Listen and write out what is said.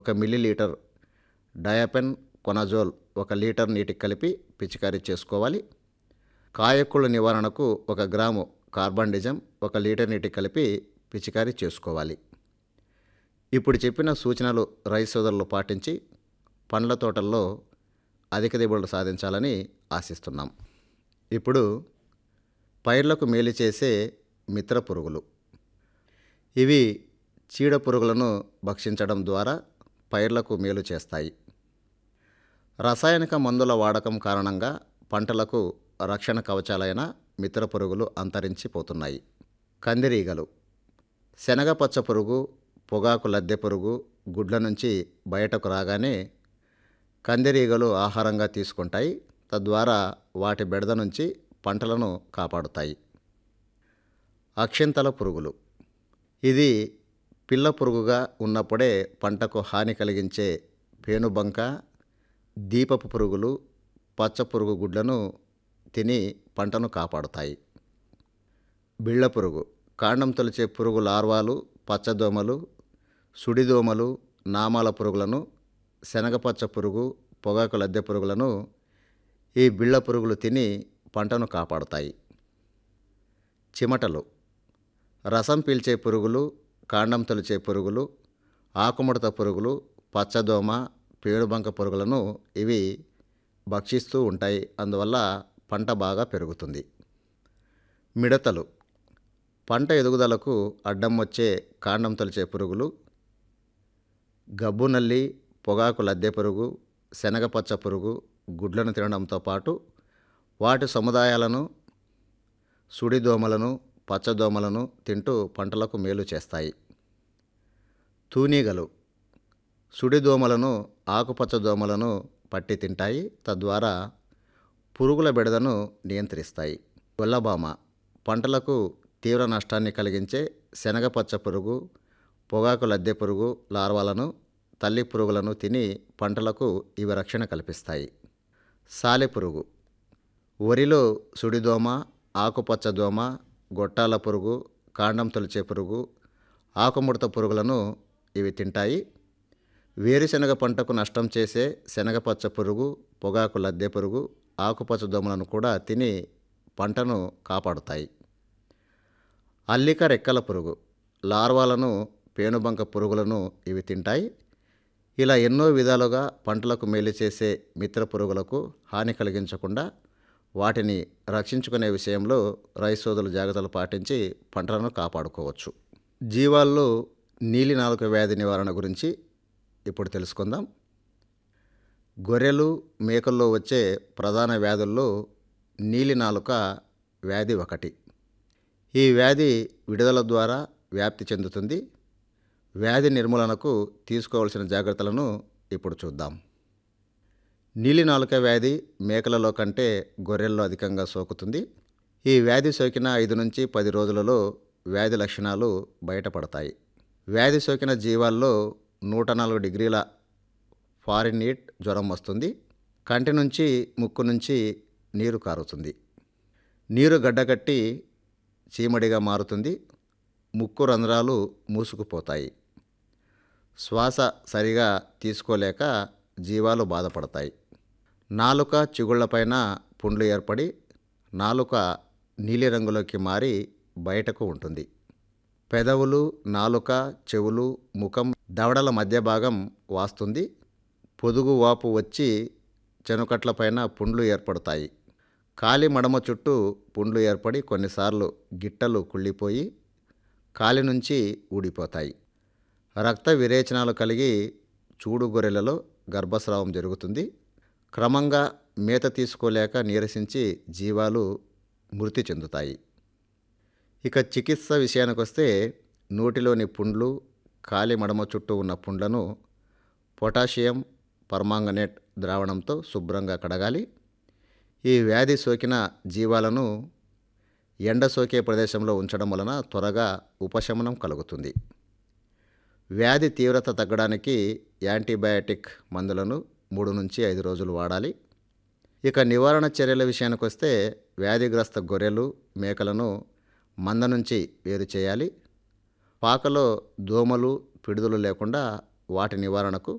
ఒక మిల్లీలీటర్ డయాపెన్ కొనజోల్ ఒక లీటర్ నీటికి కలిపి పిచికారీ చేసుకోవాలి కాయకుళ్ళు నివారణకు ఒక గ్రాము కార్బండిజం ఒక లీటర్ నీటికి కలిపి పిచికారీ చేసుకోవాలి ఇప్పుడు చెప్పిన సూచనలు రైతు సోదరులు పాటించి పండ్ల తోటల్లో అధిక దిగుబడులు సాధించాలని ఆశిస్తున్నాం ఇప్పుడు పైర్లకు మేలు చేసే మిత్ర పురుగులు ఇవి చీడ పురుగులను భక్షించడం ద్వారా పైర్లకు మేలు చేస్తాయి రసాయనిక మందుల వాడకం కారణంగా పంటలకు రక్షణ కవచాలైన మిత్ర పురుగులు అంతరించిపోతున్నాయి కందిరీగలు శనగ పచ్చ పురుగు పొగాకు లద్దె పురుగు గుడ్ల నుంచి బయటకు రాగానే కందిరీగలు ఆహారంగా తీసుకుంటాయి తద్వారా వాటి బెడద నుంచి పంటలను కాపాడుతాయి అక్షింతల పురుగులు ఇది పిల్ల పురుగుగా ఉన్నప్పుడే పంటకు హాని కలిగించే పేనుబంక దీపపు పురుగులు పచ్చ పురుగు గుడ్లను తిని పంటను కాపాడుతాయి బిళ్ళ పురుగు కాండం తొలిచే పురుగు లార్వాలు పచ్చదోమలు సుడిదోమలు నామాల పురుగులను శనగపచ్చ పురుగు పొగాకు లద్దె పురుగులను ఈ బిళ్ళ పురుగులు తిని పంటను కాపాడుతాయి చిమటలు రసం పీల్చే పురుగులు కాండం తొలిచే పురుగులు ఆకుముడత పురుగులు పచ్చదోమ పేడుబంక పురుగులను ఇవి భక్షిస్తూ ఉంటాయి అందువల్ల పంట బాగా పెరుగుతుంది మిడతలు పంట ఎదుగుదలకు అడ్డం వచ్చే కాండం తొలిచే పురుగులు గబ్బు నల్లి పొగాకు లద్దె పురుగు శనగపచ్చ పురుగు గుడ్లను తినడంతో పాటు వాటి సముదాయాలను సుడిదోమలను పచ్చదోమలను తింటూ పంటలకు మేలు చేస్తాయి తూనీగలు సుడిదోమలను ఆకుపచ్చ దోమలను పట్టి తింటాయి తద్వారా పురుగుల బెడదను నియంత్రిస్తాయి గొల్లబామ పంటలకు తీవ్ర నష్టాన్ని కలిగించే శనగపచ్చ పురుగు పొగాకు లద్దె పురుగు లార్వాలను తల్లి పురుగులను తిని పంటలకు ఇవి రక్షణ కల్పిస్తాయి సాలెపురుగు వరిలో సుడిదోమ ఆకుపచ్చ దోమ గొట్టాల పురుగు కాండం తొలిచే పురుగు ఆకుముడత పురుగులను ఇవి తింటాయి వేరుశనగ పంటకు నష్టం చేసే శనగపచ్చ పురుగు పొగాకు లద్దె పురుగు ఆకుపచ్చ దోమలను కూడా తిని పంటను కాపాడుతాయి అల్లిక రెక్కల పురుగు లార్వాలను పేనుబంక పురుగులను ఇవి తింటాయి ఇలా ఎన్నో విధాలుగా పంటలకు మేలు చేసే మిత్ర పురుగులకు హాని కలిగించకుండా వాటిని రక్షించుకునే విషయంలో రైతు సోదరులు జాగ్రత్తలు పాటించి పంటలను కాపాడుకోవచ్చు జీవాల్లో నీలి నాలుక వ్యాధి నివారణ గురించి ఇప్పుడు తెలుసుకుందాం గొర్రెలు మేకల్లో వచ్చే ప్రధాన వ్యాధుల్లో నీలి నాలుక వ్యాధి ఒకటి ఈ వ్యాధి విడుదల ద్వారా వ్యాప్తి చెందుతుంది వ్యాధి నిర్మూలనకు తీసుకోవాల్సిన జాగ్రత్తలను ఇప్పుడు చూద్దాం నీలి నాలుక వ్యాధి మేకలలో కంటే గొర్రెల్లో అధికంగా సోకుతుంది ఈ వ్యాధి సోకిన ఐదు నుంచి పది రోజులలో వ్యాధి లక్షణాలు బయటపడతాయి వ్యాధి సోకిన జీవాల్లో నూట నాలుగు డిగ్రీల ఫారినీట్ జ్వరం వస్తుంది కంటి నుంచి ముక్కు నుంచి నీరు కారుతుంది నీరు గడ్డకట్టి చీమడిగా మారుతుంది ముక్కు రంధ్రాలు మూసుకుపోతాయి శ్వాస సరిగా తీసుకోలేక జీవాలు బాధపడతాయి నాలుక చిగుళ్లపైన పుండ్లు ఏర్పడి నాలుక నీలిరంగులోకి మారి బయటకు ఉంటుంది పెదవులు నాలుక చెవులు ముఖం దవడల మధ్య భాగం వాస్తుంది పొదుగు వాపు వచ్చి చెనుకట్లపైన పుండ్లు ఏర్పడతాయి కాలి మడమ చుట్టూ పుండ్లు ఏర్పడి కొన్నిసార్లు గిట్టలు కుళ్ళిపోయి కాలి నుంచి ఊడిపోతాయి రక్త విరేచనాలు కలిగి చూడు గొర్రెలలో గర్భస్రావం జరుగుతుంది క్రమంగా మేత తీసుకోలేక నీరసించి జీవాలు మృతి చెందుతాయి ఇక చికిత్స విషయానికి వస్తే నోటిలోని పుండ్లు కాలి మడమ చుట్టూ ఉన్న పుండ్లను పొటాషియం పర్మాంగనేట్ ద్రావణంతో శుభ్రంగా కడగాలి ఈ వ్యాధి సోకిన జీవాలను ఎండ సోకే ప్రదేశంలో ఉంచడం వలన త్వరగా ఉపశమనం కలుగుతుంది వ్యాధి తీవ్రత తగ్గడానికి యాంటీబయాటిక్ మందులను మూడు నుంచి ఐదు రోజులు వాడాలి ఇక నివారణ చర్యల విషయానికి వస్తే వ్యాధిగ్రస్త గొర్రెలు మేకలను మంద నుంచి వేరు చేయాలి పాకలో దోమలు పిడుదలు లేకుండా వాటి నివారణకు